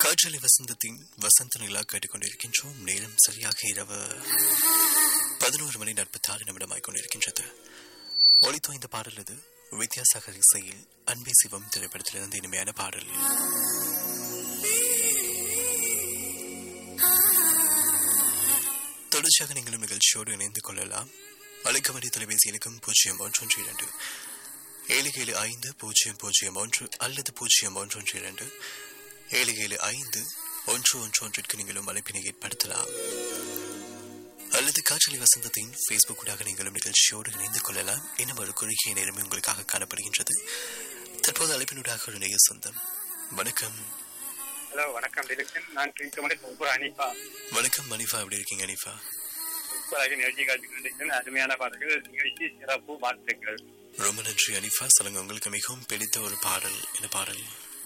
காற்றலை வசந்தத்தின் வசந்த நிலா கேட்டுக்கொண்டிருக்கின்றோம் நேரம் சரியாக இரவு பதினோரு மணி நாற்பத்தி ஆறு நிமிடமாய் கொண்டிருக்கின்றது ஒளித்தோ இந்த பாடல் இது வித்யாசாகர் இசையில் அன்பே சிவம் திரைப்படத்திலிருந்து இனிமையான பாடல் தொடர்ச்சியாக நீங்களும் நிகழ்ச்சியோடு இணைந்து கொள்ளலாம் அழைக்க வேண்டிய தொலைபேசி இலக்கம் பூஜ்ஜியம் ஒன்றொன்று இரண்டு ஏழு ஏழு ஐந்து பூஜ்ஜியம் பூஜ்ஜியம் ஒன்று அல்லது பூஜ்ஜியம் ஒன்றொன்று இரண்டு ஏழு ஏழு ஐந்து ஒன்று ஒன்று ஒன்றிற்கு நீங்களும் அழைப்பினை ஏற்படுத்தலாம் அல்லது காற்றலி வசந்தத்தின் ஃபேஸ்புக் ஊடாக நீங்களும் நிகழ்ச்சியோடு இணைந்து கொள்ளலாம் இன்னும் ஒரு குறுகிய நேரமே உங்களுக்காக காணப்படுகின்றது தற்போது அழைப்பினூடாக ஒரு நேய சொந்தம் வணக்கம் ஹலோ வணக்கம் டிரெக்ஷன் நான் கிரிக்கமடி சூப்பர் அனிப்பா வணக்கம் மணிஃபா எப்படி இருக்கீங்க அனிஃபா சூப்பராக நிகழ்ச்சி காட்சி கொண்டிருக்கிறேன் அருமையான பாடல்கள் நிகழ்ச்சி சிறப்பு வாழ்த்துக்கள் ரொம்ப நன்றி அனிஃபா சொல்லுங்க உங்களுக்கு மிகவும் பிடித்த ஒரு பாடல் என்ன பாடல்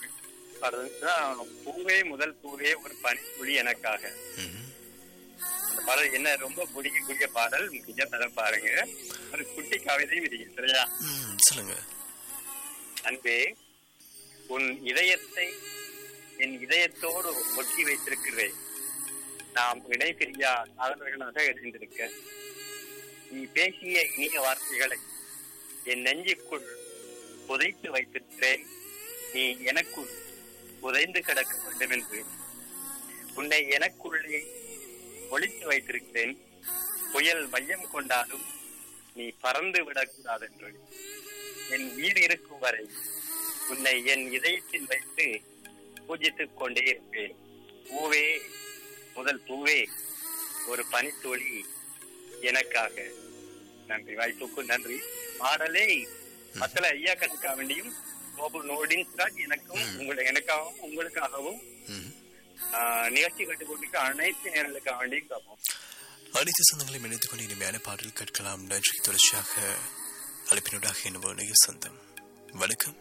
பாடல் பூவே முதல் பூவே ஒரு பனித்துளி எனக்காக ம்ஹும். அந்த பாடல் என்ன ரொம்ப பிடிக்கக்கூடிய பாடல் முடிஞ்ச தர பாருங்க ஒரு குட்டி கவிதையும் இருக்கு சரியா ம் சொல்லுங்க அன்பே உன் இதயத்தை என் இதயத்தோடு ஒட்டி வைத்திருக்கிறேன் நாம் இணை பிரியா சாதனர்களாக இருந்திருக்க நீ பேசிய இனிய வார்த்தைகளை என் நெஞ்சுக்குள் புதைத்து வைத்திருக்கிறேன் நீ எனக்குள் புதைந்து கிடக்க வேண்டும் என்று உன்னை எனக்குள்ளே ஒளித்து வைத்திருக்கிறேன் புயல் மையம் கொண்டாலும் நீ பறந்து விடக்கூடாது என்று என் உயிர் இருக்கும் வரை உன்னை என் இதயத்தில் வைத்து பூஜித்துக் கொண்டே இருப்பேன் பூவே முதல் பூவே ஒரு பனித்துளி எனக்காக நன்றி வாய்ப்புக்கு நன்றி பாடலை மக்களை ஐயா கணக்காக வேண்டியும் கோபு நோடின் சிராஜ் எனக்கும் உங்களை எனக்காகவும் உங்களுக்காகவும் ம் ஆஹ், நிகழ்ச்சி கட்டுக்கொண்டிருக்க அனைத்து நேரங்களுக்காக வேண்டியும் காப்போம் அனைத்து சொந்தங்களையும் இணைத்துக் கொண்டு இனிமையான பாடல் கேட்கலாம் நன்றி தொடர்ச்சியாக அழைப்பினூடாக என்னவோ நேய சொந்தம் வணக்கம்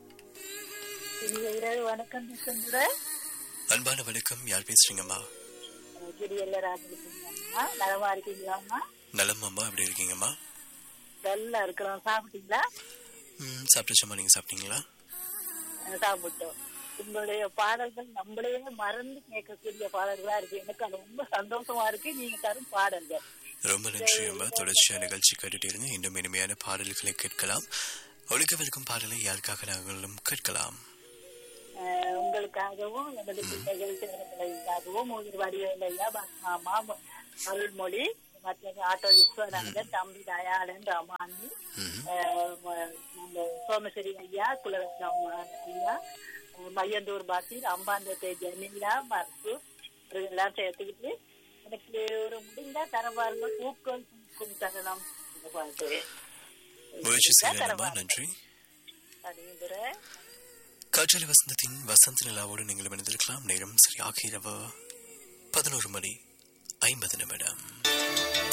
இனிய இரவு வணக்கம் சுந்தர அன்பான வணக்கம் யார் பேசுறீங்கம்மா கிரியல்ல ராஜலிங்கம்மா நலமா இருக்கீங்களாம்மா நலம் அம்மா எப்படி இருக்கீங்கம்மா நல்லா இருக்கிறோம் சாப்பிட்டீங்களா ம் சாப்பிட்டுச்சம்மா நீங்க சாப்பிட்டீங்களா அஹ் சாப்பிட்டோம் உங்களுடைய பாடல்கள் நம்மளே மறந்து கேட்கக்கூடிய பாடல்களா இருக்கு எனக்கு அது ரொம்ப சந்தோஷமா இருக்கு நீங்க தரும் பாடல்கள் ரொம்ப நன்றி அம்மா தொடர்ச்சியா நிகழ்ச்சி கேட்டுட்டு இருங்க இன்னும் இனிமையான பாடல்களை கேட்கலாம் ஒழிக்கவிருக்கும் பாடலை யாருக்காக நாங்களும் கேட்கலாம் அஹ் உங்களுக்காகவும் எனது பிள்ளைகள் சிறுவர்களுக்காகவும் உயிர் வடிவையா மாமா அருள்மொழி மற்ற ஆட்டோ விஸ்வநாதன் தம்பி தயாளன் ரமானி ம் அஹ் ம- நம்ம சோமஸ்வரி ஐயா குலரத்னம் ஐயா அஹ் மையந்தூர் பாசிர் அம்பாந்தத்தை ஜெமிலா மர்சு எல்லாம் சேர்த்துக்கிட்டு எனக்கு ஒரு முடிந்தா தர பாருங்க பூக்கள் பூக்கும் தருணம் இந்த பாட்டு முயற்சி செய்யலாமா நன்றி அப்படிங்கிற காற்றலை வசந்தத்தின் வசந்த நிலாவோடு நீங்கள் இணைந்திருக்கலாம் நேரம் சரியாக இரவு பதினோரு மணி ஐம்பது நிமிடம்